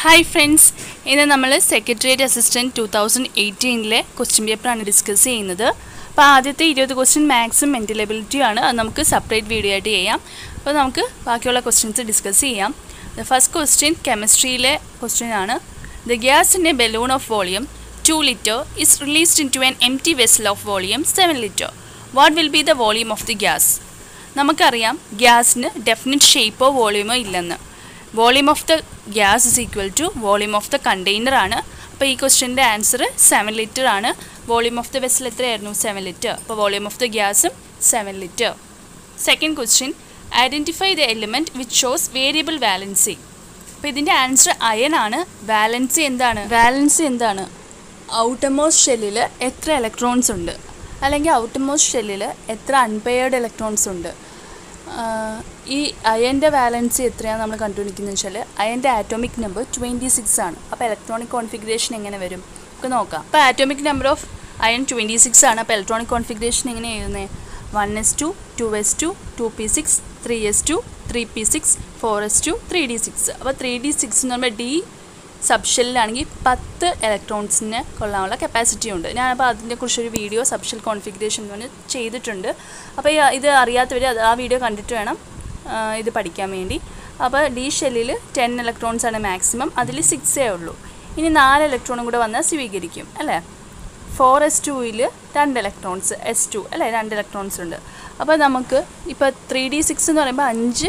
Hi friends ഇന്ന് നമ്മൾ secretariat assistant two thousand എയ്റ്റീനിലെ ക്വസ്റ്റ്യൻ പേപ്പറാണ് ഡിസ്കസ് ചെയ്യുന്നത് അപ്പോൾ ആദ്യത്തെ ഇരുപത് ക്വസ്റ്റ്യൻ മാത്സും മെൻറ്റൽ എബിലിറ്റിയും ആണ് അത് നമുക്ക് സെപ്പറേറ്റ് വീഡിയോ ആയിട്ട് ചെയ്യാം അപ്പോൾ നമുക്ക് ബാക്കിയുള്ള ക്വസ്റ്റ്യൻസ് ഡിസ്കസ് ചെയ്യാം ദ ഫസ്റ്റ് ക്വസ്റ്റ്യൻ കെമിസ്ട്രിയിലെ ക്വസ്റ്റ്യൻ ആണ് the gas in a balloon of volume two litre is released into an empty vessel of volume seven litre what will be the volume of the gas നമുക്കറിയാം ഗ്യാസിന് definite ഷേപ്പോ വോളിയമോ ഇല്ലെന്ന് volume of the gas is equal to volume of the container ആണ് അപ്പോൾ ഈ ക്വസ്റ്റ്യൻ്റെ answer seven litre ആണ് വോളിയം ഓഫ് ദ വെസൽ എത്രയായിരുന്നു സെവൻ ലിറ്റർ അപ്പോൾ വോളിയം ഓഫ് ദ ഗ്യാസും seven litre second question identify the element which shows variable valency അപ്പോൾ ഇതിൻ്റെ ആൻസർ അയൺ ആണ് വാലൻസി എന്താണ് വാലൻസി എന്താണ് ഔട്ടമോസ്റ്റ് ഷെല്ലിൽ എത്ര ഇലക്ട്രോൺസ് ഉണ്ട് അല്ലെങ്കിൽ ഔട്ടമോസ്റ്റ് ഷെല്ലിൽ എത്ര അൺപെയർഡ് ഇലക്ട്രോൺസ് ഉണ്ട് ആഹ് ഈ അയൻ്റെ വാലൻസി എത്രയാണ് നമ്മൾ കണ്ടുപിടിക്കുന്നത് വെച്ചാൽ അയൻ്റെ ആറ്റോമിക് നമ്പർ ട്വൻറ്റി സിക്സ് ആണ് അപ്പോൾ ഇലക്ട്രോണിക് കോൺഫിഗറേഷൻ എങ്ങനെ വരും നമുക്ക് നോക്കാം അപ്പോൾ atomic number of iron twenty six ആണ് അപ്പോൾ ഇലക്ട്രോണിക് കോൺഫിഗറേഷൻ എങ്ങനെ എഴുതുന്നത് one S two two S two two P six three S two three P six four S two three D six അപ്പോൾ ത്രീ ഡി സിക്സ് എന്ന് പറയുമ്പോൾ D സബ്ഷെല്ലിലാണെങ്കിൽ പത്ത് ഇലക്ട്രോൺസിന് കൊള്ളാനുള്ള capacity ഉണ്ട് ഞാനപ്പോൾ അതിനെക്കുറിച്ചൊരു വീഡിയോ സബ്ഷെൽ കോൺഫിഗറേഷൻ എന്ന് പറഞ്ഞ് ചെയ്തിട്ടുണ്ട് അപ്പോൾ ഈ ഇത് അറിയാത്തവർ അത് ആ വീഡിയോ കണ്ടിട്ട് വേണം ആ, ഇത് പഠിക്കാൻ വേണ്ടി അപ്പോൾ ഡി ഷെല്ലിൽ ടെൻ ഇലക്ട്രോൺസ് ആണ് മാക്സിമം അതിൽ സിക്സേ ഉള്ളൂ ഇനി നാല് ഇലക്ട്രോണും കൂടെ വന്നാൽ സ്വീകരിക്കും അല്ലേ ഫോർ എസ് ടുവിൽ രണ്ട് ഇലക്ട്രോൺസ് എസ് ടു അല്ലേ രണ്ട് ഇലക്ട്രോൺസ് ഉണ്ട് അപ്പോൾ നമുക്ക് ഇപ്പോൾ ത്രീ ഡി സിക്സ് എന്ന് പറയുമ്പോൾ അഞ്ച്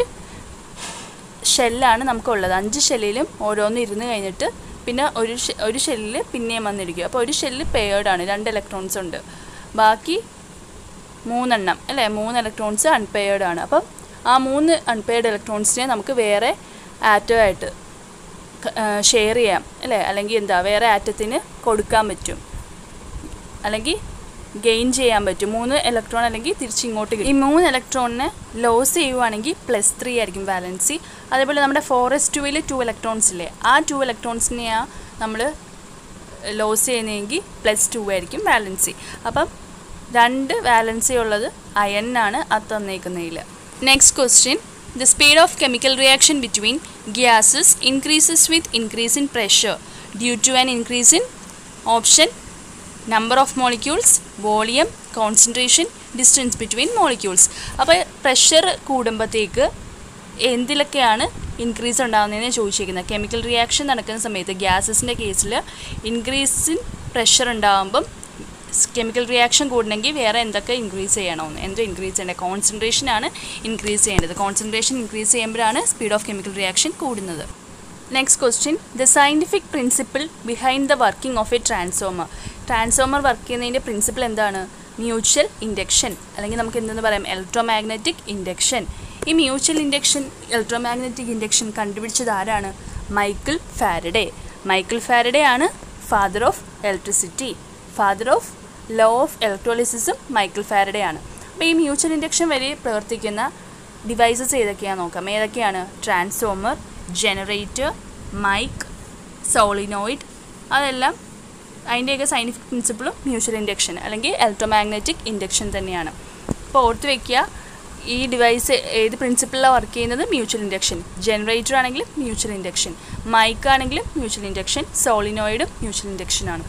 ഷെല്ലാണ് നമുക്കുള്ളത് അഞ്ച് ഷെല്ലിലും ഓരോന്ന് ഇരുന്ന് കഴിഞ്ഞിട്ട് പിന്നെ ഒരു ഷെ- ഒരു ഷെല്ലിൽ പിന്നെയും വന്നിരിക്കും അപ്പോൾ ഒരു ഷെല്ല് പെയർഡ് ആണ് രണ്ട് ഇലക്ട്രോൺസ് ഉണ്ട് ബാക്കി മൂന്നെണ്ണം അല്ലേ മൂന്ന് ഇലക്ട്രോൺസ് അൺപെയർഡ് ആണ് അപ്പം ആ മൂന്ന് അൺപെയർഡ് ഇലക്ട്രോൺസിനെ നമുക്ക് വേറെ ആറ്റമായിട്ട് ഷെയർ ചെയ്യാം അല്ലേ അല്ലെങ്കിൽ എന്താ വേറെ ആറ്റത്തിന് കൊടുക്കാൻ പറ്റും അല്ലെങ്കിൽ ഗെയിൻ ചെയ്യാൻ പറ്റും മൂന്ന് ഇലക്ട്രോൺ അല്ലെങ്കിൽ തിരിച്ചിങ്ങോട്ട് കിട്ടും. ഈ മൂന്ന് ഇലക്ട്രോണിനെ ലോസ് ചെയ്യുവാണെങ്കിൽ പ്ലസ് ത്രീ ആയിരിക്കും വാലൻസി അതേപോലെ നമ്മുടെ ഫോറസ്റ്റ് ടുവിൽ ടു ഇലക്ട്രോൺസ് ഇല്ലേ ആ ടു ഇലക്ട്രോൺസിനെയാണ് നമ്മൾ ലോസ് ചെയ്യുന്നതെങ്കിൽ പ്ലസ് ടു ആയിരിക്കും വാലൻസി അപ്പം രണ്ട് വാലൻസി ഉള്ളത് അയണ്ണാണ് അത് തന്നേക്കുന്നതിൽ next question the speed of chemical reaction between gases increases with increase in pressure due to an increase in option number of molecules volume concentration distance between molecules അപ്പോൾ pressure കൂടുമ്പോഴത്തേക്ക് എന്തിലൊക്കെയാണ് increase ഉണ്ടാകുന്നതെന്ന് ചോദിച്ചിരിക്കുന്നത് chemical reaction നടക്കുന്ന സമയത്ത് ഗ്യാസസിൻ്റെ കേസിൽ increase in pressure ഉണ്ടാകുമ്പം കെമിക്കൽ റിയാക്ഷൻ കൂടണമെങ്കിൽ വേറെ എന്തൊക്കെ ഇൻക്രീസ് ചെയ്യണമെന്ന് എന്തോ ഇൻക്രീസ് ചെയ്യേണ്ടത് കോൺസെൻട്രേഷൻ ആണ് ഇൻക്രീസ് ചെയ്യേണ്ടത് കോൺസെൻട്രേഷൻ ഇൻക്രീസ് ചെയ്യുമ്പോഴാണ് സ്പീഡ് ഓഫ് കെമിക്കൽ റിയാക്ഷൻ കൂടുന്നത് next question the scientific principle behind the working of a transformer transformer work ചെയ്യുന്നതിൻ്റെ പ്രിൻസിപ്പിൾ എന്താണ് മ്യൂച്വൽ ഇൻഡക്ഷൻ അല്ലെങ്കിൽ നമുക്ക് എന്തെന്ന് പറയാം ഇലക്ട്രോമാഗ്നറ്റിക് ഇൻഡക്ഷൻ ഈ മ്യൂച്വൽ ഇൻഡക്ഷൻ ഇലക്ട്രോമാഗ്നറ്റിക് ഇൻഡക്ഷൻ കണ്ടുപിടിച്ചത് ആരാണ് മൈക്കിൾ ഫാരഡേ മൈക്കിൾ ഫാരഡേ ആണ് father of electricity father of law of ഇലക്ട്രോളിസിസും മൈക്കിൾ ഫാരഡേ ആണ് അപ്പോൾ ഈ മ്യൂച്വൽ ഇൻഡക്ഷൻ വരെ പ്രവർത്തിക്കുന്ന ഡിവൈസസ് ഏതൊക്കെയാണെന്ന് നോക്കാം ഏതൊക്കെയാണ് ട്രാൻസ്ഫോമർ ജനറേറ്റർ മൈക്ക് സോളിനോയിഡ് അതെല്ലാം അതിൻ്റെയൊക്കെ സയൻറ്റിഫിക് പ്രിൻസിപ്പിളും മ്യൂച്വൽ ഇൻഡക്ഷൻ അല്ലെങ്കിൽ ഇലക്ട്രോമാഗ്നറ്റിക് ഇൻഡക്ഷൻ തന്നെയാണ് അപ്പോൾ ഓർത്ത് വെക്കുക ഈ ഡിവൈസ് ഏത് പ്രിൻസിപ്പിളിലാണ് വർക്ക് ചെയ്യുന്നത് മ്യൂച്വൽ ഇൻഡക്ഷൻ ജനറേറ്റർ ആണെങ്കിലും മ്യൂച്വൽ ഇൻഡക്ഷൻ മൈക്ക് ആണെങ്കിലും മ്യൂച്വൽ ഇൻഡക്ഷൻ സോളിനോയിഡും മ്യൂച്വൽ ഇൻഡക്ഷനാണ്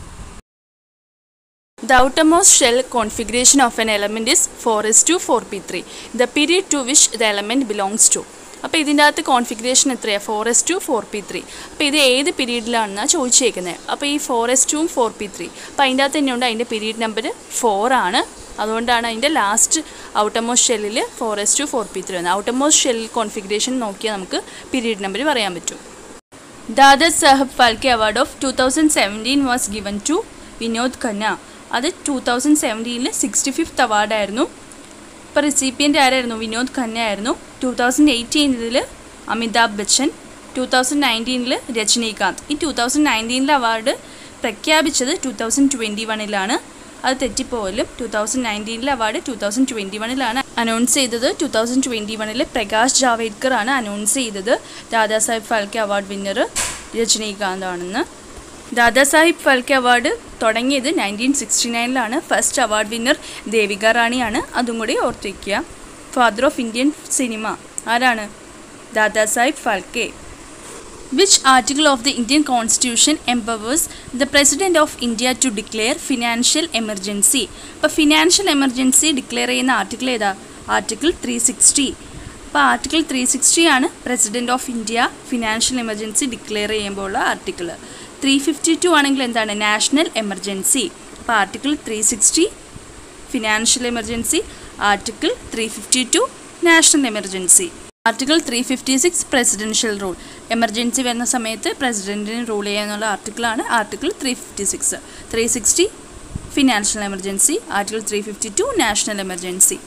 The outermost shell configuration of an element is 4s2 4p3. The period to which the element belongs to. അപ്പോൾ ഇതിൻ്റെ അകത്ത് കോൺഫിഗറേഷൻ എത്രയാണ് four S two four P three അപ്പോൾ ഇത് ഏത് പീരീഡിലാണെന്നാണ് ചോദിച്ചേക്കുന്നത് അപ്പോൾ ഈ ഫോർ എസ് ടുവും ഫോർ പി ത്രീ അപ്പോൾ അതിൻ്റെ അകത്ത് തന്നെയുണ്ട് അതിൻ്റെ പീരീഡ് നമ്പർ ഫോർ ആണ് അതുകൊണ്ടാണ് അതിൻ്റെ ലാസ്റ്റ് ഔട്ടർമോസ്റ്റ് ഷെല്ലിൽ four S two four P three വന്നത് ഔട്ടർമോസ്റ്റ് ഷെൽ കോൺഫിഗറേഷൻ നോക്കിയാൽ നമുക്ക് പീരീഡ് നമ്പർ പറയാൻ പറ്റും Dadasaheb Phalke award of two thousand seventeen was given to Vinod Khanna അത് ടു തൗസൻഡ് സെവൻറ്റീനിൽ സിക്സ്റ്റി ഫിഫ്ത്ത് അവാർഡായിരുന്നു ഇപ്പോൾ റിസീപ്പിയൻ്റ് ആരായിരുന്നു വിനോദ് ഖന്ന ആയിരുന്നു ടു തൗസൻഡ് എയ്റ്റീനിൽ അമിതാഭ് ബച്ചൻ ടു തൗസൻഡ് നയൻറ്റീനിൽ രജനീകാന്ത് ഈ ടു തൗസൻഡ് നയൻറ്റീനിലെ അവാർഡ് പ്രഖ്യാപിച്ചത് ടു തൗസൻഡ് ട്വൻറ്റി വണ്ണിലാണ് അത് തെറ്റിപ്പോലും ടു തൗസൻഡ് നയൻറ്റീനിലെ അവാർഡ് ടു തൗസൻഡ് ട്വൻറ്റി വണ്ണിലാണ് അനൗൺസ് ചെയ്തത് ടു തൗസൻഡ് ട്വൻറ്റി വണ്ണിൽ പ്രകാശ് ജാവേദ്കർ ആണ് അനൗൺസ് ചെയ്തത് ദാദാസാഹിബ് ഫാൽക്കെ അവാർഡ് വിന്നർ രജനീകാന്ത് ആണെന്ന് ദാദാസാഹിബ് ഫാൽക്കെ അവാർഡ് തുടങ്ങിയത് നയൻറ്റീൻ സിക്സ്റ്റി നയനിലാണ് ഫസ്റ്റ് അവാർഡ് വിന്നർ ദേവിക റാണിയാണ് അതും കൂടി ഓർത്ത് വയ്ക്കുക ഫാദർ ഓഫ് ഇന്ത്യൻ സിനിമ ആരാണ് Dadasaheb Phalke which article of the Indian constitution empowers the president of India to declare financial emergency അപ്പോൾ ഫിനാൻഷ്യൽ എമർജൻസി ഡിക്ലെയർ ചെയ്യുന്ന ആർട്ടിക്കിൾ ഏതാ ആർട്ടിക്കിൾ ത്രീ സിക്സ്റ്റി അപ്പോൾ ആർട്ടിക്കിൾ ത്രീ സിക്സ്റ്റി ആണ് president of India financial emergency declare ചെയ്യുമ്പോൾ ഉള്ള article three fifty two ആണെങ്കിൽ എന്താണ് national emergency അപ്പോൾ article three sixty financial emergency article three fifty two national emergency article three fifty six presidential rule emergency വരുന്ന സമയത്ത് പ്രസിഡന്റിന് rule ചെയ്യാനുള്ള ആർട്ടിക്കിളാണ് article three fifty six three sixty financial emergency article three fifty two national emergency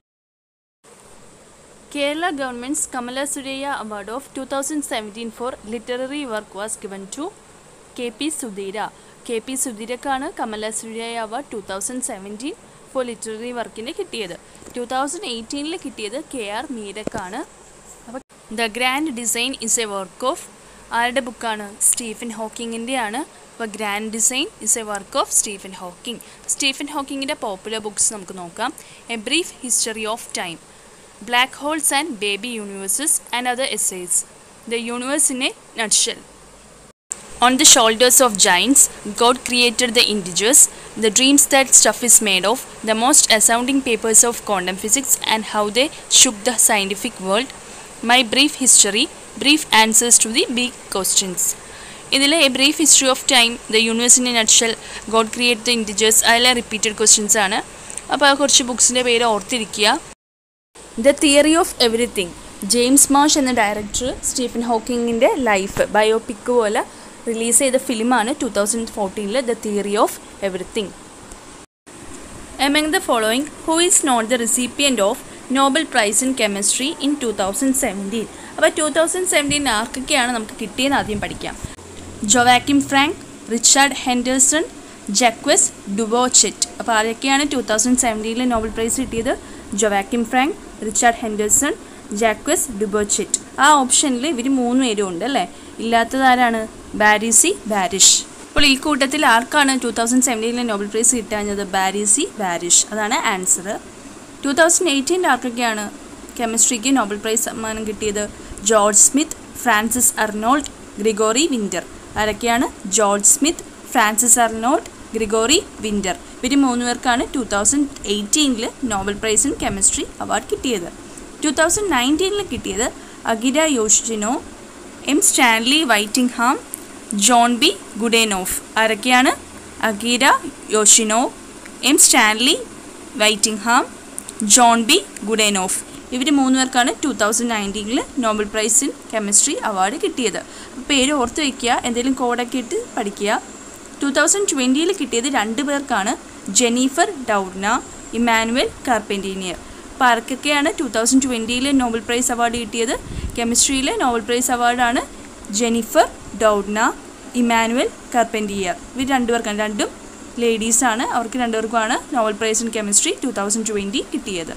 Kerala government's Kamala Surayya award of two thousand seventeen for literary work was given to K P Sudheera K P സുധീരക്കാണ് Kamala Surayya award two thousand seventeen for literary വർക്കിന് കിട്ടിയത് two thousand എയ്റ്റീനിൽ കിട്ടിയത് K R മീരക്കാണ് അപ്പോൾ the grand design is a work of ആരുടെ ബുക്കാണ് Stephen ഹോക്കിങ്ങിൻ്റെ ആണ് അപ്പോൾ grand design is a work of Stephen Hawking Stephen ഹോക്കിങ്ങിൻ്റെ പോപ്പുലർ ബുക്സ് നമുക്ക് നോക്കാം a brief history of time black holes and baby universes and other essays the universe in a nutshell On the shoulders of giants, God created the integers, the dreams that stuff is made of, the most astounding papers of quantum physics, and how they shook the scientific world. My brief history, brief answers to the big questions. ഇതിൽ a brief history of time the universe in a nutshell God create the ഇൻഡിജേഴ്സ് അതിലെ repeated questions ആണ് അപ്പോൾ ആ കുറച്ച് ബുക്സിൻ്റെ പേര് ഓർത്തിരിക്കുക the theory of everything James Marsh എന്ന ഡയറക്ടർ സ്റ്റീഫൻ ഹോക്കിങ്ങിൻ്റെ ലൈഫ് ബയോപിക് പോലെ റിലീസ് ചെയ്ത ഫിലിമാണ് ടു തൗസൻഡ് ഫോർട്ടീനിൽ the theory of everything among the following who is not the recipient of Nobel prize in chemistry in two thousand seventeen അപ്പോൾ to thousand seventeen ആർക്കൊക്കെയാണ് നമുക്ക് കിട്ടിയെന്ന് ആദ്യം പഠിക്കാം Joachim Frank Richard Henderson Jacques Dubochet അപ്പോൾ ആരൊക്കെയാണ് two thousand സെവൻറ്റീനിൽ Nobel prize കിട്ടിയത് Joachim Frank Richard Henderson Jacques Dubochet ആ ഓപ്ഷനിൽ ഇവർ മൂന്ന് പേരും ഉണ്ട് അല്ലേ ഇല്ലാത്തത് ആരാണ് ബാരിസി ബാരിഷ് അപ്പോൾ ഈ കൂട്ടത്തിൽ ആർക്കാണ് ടു തൗസൻഡ് സെവൻറ്റീനിൽ നോബൽ പ്രൈസ് കിട്ടാഞ്ഞത് ബാരിസി ബാരിഷ് അതാണ് ആൻസർ ടു തൗസൻഡ് എയ്റ്റീൻ്റെ ആർക്കൊക്കെയാണ് കെമിസ്ട്രിക്ക് നോബൽ പ്രൈസ് സമ്മാനം കിട്ടിയത് George Smith Frances Arnold Gregory Winter ആരൊക്കെയാണ് George Smith Frances Arnold Gregory Winter ഇവർ മൂന്ന് പേർക്കാണ് ടു തൗസൻഡ് എയ്റ്റീനിൽ Nobel prize in chemistry award കിട്ടിയത് ടു തൗസൻഡ് നയൻറ്റീനിൽ കിട്ടിയത് Akira Yoshino M Stanley Whittingham John B Goodenough ആരൊക്കെയാണ് Akira Yoshino M Stanley Whittingham John B Goodenough ഇവർ മൂന്ന് പേർക്കാണ് ടു തൗസൻഡ് നയൻറ്റീനിൽ Nobel prize in chemistry award കിട്ടിയത് അപ്പോൾ പേര് ഓർത്ത് വയ്ക്കുക എന്തെങ്കിലും കോഡൊക്കെ ഇട്ട് പഠിക്കുക ടു തൗസൻഡ് ട്വൻറ്റിയിൽ കിട്ടിയത് രണ്ട് പേർക്കാണ് ജെനീഫർ ഡൗഡ്ന ഇമാനുവൽ കാർപ്പൻറ്റീനിയർ അപ്പോൾ ആർക്കൊക്കെയാണ് ടു തൗസൻഡ് ട്വൻറ്റിയിൽ നോബൽ പ്രൈസ് അവാർഡ് കിട്ടിയത് കെമിസ്ട്രിയിലെ നോബൽ പ്രൈസ് അവാർഡാണ് ജെനിഫർ ഡൗഡ്ന ഇമാനുവൽ കാർപ്പൻറ്റിയർ ഇവർ രണ്ടുപേർക്കാണ് രണ്ടും ലേഡീസാണ് അവർക്ക് രണ്ടുപേർക്കുമാണ് Nobel prize in chemistry two thousand twenty കിട്ടിയത്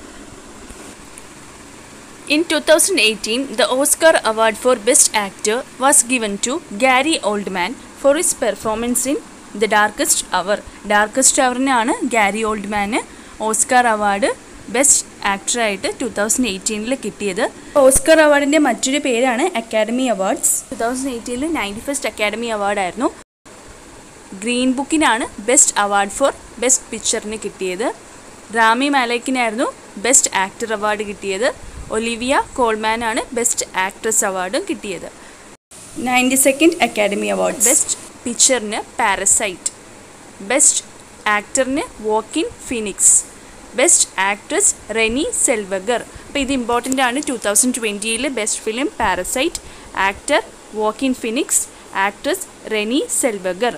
In 2018, the Oscar Award for Best Actor was given to Gary Oldman for his performance in The Darkest Hour. Darkest അവറിനാണ് Gary ഓൾഡ്മാന് Oscar award best ആക്ടറായിട്ട് two thousand എയ്റ്റീനിൽ കിട്ടിയത് Oscar അവാർഡിൻ്റെ മറ്റൊരു പേരാണ് academy awards two thousand എയ്റ്റീനിൽ ninety first academy അവാർഡായിരുന്നു ഗ്രീൻ ബുക്കിനാണ് ബെസ്റ്റ് അവാർഡ് ഫോർ ബെസ്റ്റ് പിക്ചറിന് കിട്ടിയത് റാമി മാലേക്കിനായിരുന്നു ബെസ്റ്റ് ആക്ടർ അവാർഡ് കിട്ടിയത് ഒലിവിയ കോൾമാനാണ് ബെസ്റ്റ് ആക്ട്രസ് അവാർഡും കിട്ടിയത് ninety second academy award best പിക്ചറിന് പാരസൈറ്റ് ബെസ്റ്റ് ആക്ടറിന് Joaquin Phoenix best actress Renee Zellweger അപ്പോൾ ഇത് ഇമ്പോർട്ടൻ്റ് ആണ് two thousand ട്വൻറ്റിയിൽ best film parasite actor Joaquin Phoenix actress Renee Zellweger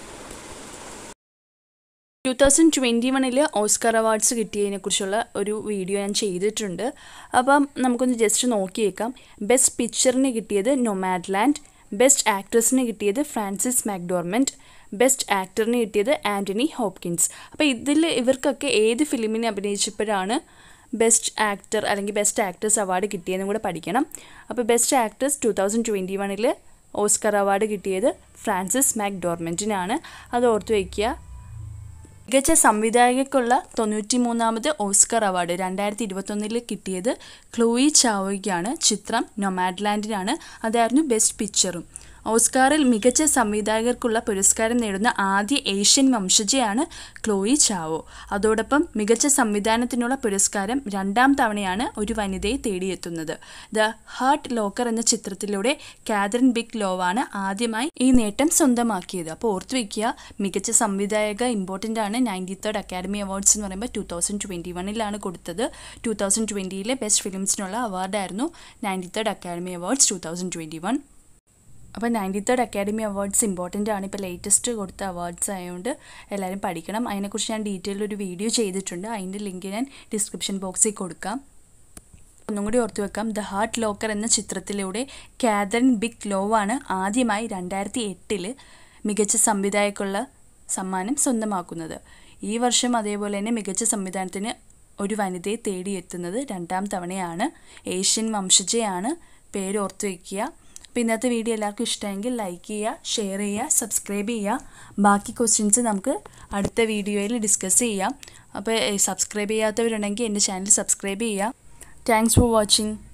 two thousand twenty വണ്ണിൽ Oscar awards കിട്ടിയതിനെ കുറിച്ചുള്ള ഒരു വീഡിയോ ഞാൻ ചെയ്തിട്ടുണ്ട് അപ്പം നമുക്കൊന്ന് ജസ്റ്റ് നോക്കിയേക്കാം ബെസ്റ്റ് പിക്ചറിന് കിട്ടിയത് നൊമാഡ്ലാൻഡ് ബെസ്റ്റ് ആക്ട്രസിന് കിട്ടിയത് ഫ്രാൻസിസ് മാക്ഡോർമെൻറ്റ് ബെസ്റ്റ് ആക്ടറിന് കിട്ടിയത് ആൻ്റണി ഹോപ്കിൻസ് അപ്പോൾ ഇതിൽ ഇവർക്കൊക്കെ ഏത് ഫിലിമിനെ അഭിനയിച്ചപ്പോഴാണ് ബെസ്റ്റ് ആക്ടർ അല്ലെങ്കിൽ ബെസ്റ്റ് ആക്ട്രസ് അവാർഡ് കിട്ടിയതെന്നും കൂടെ പഠിക്കണം അപ്പോൾ best actress two thousand twenty വണ്ണിൽ ഓസ്കർ അവാർഡ് കിട്ടിയത് ഫ്രാൻസിസ് മാക്ഡോർമെൻറ്റിനാണ് അത് ഓർത്ത് വയ്ക്കുക മികച്ച സംവിധായകയ്ക്കുള്ള തൊണ്ണൂറ്റി മൂന്നാമത് ഓസ്കർ അവാർഡ് രണ്ടായിരത്തി ഇരുപത്തൊന്നിൽ കിട്ടിയത് ക്ലോയി ചാവോയ്ക്കാണ് ചിത്രം നൊമാഡ്ലാൻഡിനാണ് അതായിരുന്നു ബെസ്റ്റ് പിക്ചറും ഓസ്കാറിൽ മികച്ച സംവിധായകർക്കുള്ള പുരസ്കാരം നേടുന്ന ആദ്യ ഏഷ്യൻ വംശജയാണ് ക്ലോയി ചാവോ അതോടൊപ്പം മികച്ച സംവിധാനത്തിനുള്ള പുരസ്കാരം രണ്ടാം തവണയാണ് ഒരു വനിതയെ തേടിയെത്തുന്നത് ദ ഹാർട്ട് ലോക്കർ എന്ന ചിത്രത്തിലൂടെ കാതറിൻ ബിഗ് ലോവാണ് ആദ്യമായി ഈ നേട്ടം സ്വന്തമാക്കിയത് അപ്പോൾ ഓർത്തു വയ്ക്കുക മികച്ച സംവിധായക ഇമ്പോർട്ടൻ്റ് ആണ് നയൻറ്റി തേർഡ് അക്കാഡമി അവാർഡ്സ് എന്ന് പറയുമ്പോൾ ടു തൗസൻഡ് ട്വൻറ്റി വണ്ണിലാണ് കൊടുത്തത് ടു തൗസൻഡ് ട്വൻറ്റിയിലെ ബെസ്റ്റ് ഫിലിംസിനുള്ള അവാർഡായിരുന്നു ninety third academy awards two thousand twenty one അപ്പോൾ ninety third academy awards important ആണ് ഇപ്പോൾ ലേറ്റസ്റ്റ് കൊടുത്ത അവാർഡ്സ് ആയതുകൊണ്ട് എല്ലാവരും പഠിക്കണം അതിനെക്കുറിച്ച് ഞാൻ ഡീറ്റെയിൽ ഒരു വീഡിയോ ചെയ്തിട്ടുണ്ട് അതിൻ്റെ ലിങ്ക് ഞാൻ ഡിസ്ക്രിപ്ഷൻ ബോക്സിൽ കൊടുക്കാം ഒന്നും കൂടി ഓർത്തു വെക്കാം ദ ഹാർട്ട് ലോക്കർ എന്ന ചിത്രത്തിലൂടെ കാതറിൻ ബിഗ് ലോവാണ് ആദ്യമായി രണ്ടായിരത്തി എട്ടിൽ മികച്ച സംവിധായകക്കുള്ള സമ്മാനം സ്വന്തമാക്കുന്നത് ഈ വർഷം അതേപോലെ തന്നെ മികച്ച സംവിധാനത്തിന് ഒരു വനിതയെ തേടിയെത്തുന്നത് രണ്ടാം തവണയാണ് ഏഷ്യൻ വംശജയാണ് പേര് ഓർത്തു വയ്ക്കുക അപ്പോൾ ഇന്നത്തെ വീഡിയോ എല്ലാവർക്കും ഇഷ്ടമെങ്കിൽ ലൈക്ക് ചെയ്യുക ഷെയർ ചെയ്യുക സബ്സ്ക്രൈബ് ചെയ്യുക ബാക്കി ക്വസ്റ്റ്യൻസ് നമുക്ക് അടുത്ത വീഡിയോയിൽ ഡിസ്കസ് ചെയ്യാം അപ്പോൾ സബ്സ്ക്രൈബ് ചെയ്യാത്തവരുണ്ടെങ്കിൽ എൻ്റെ ചാനൽ സബ്സ്ക്രൈബ് ചെയ്യുക താങ്ക്സ് ഫോർ വാച്ചിങ്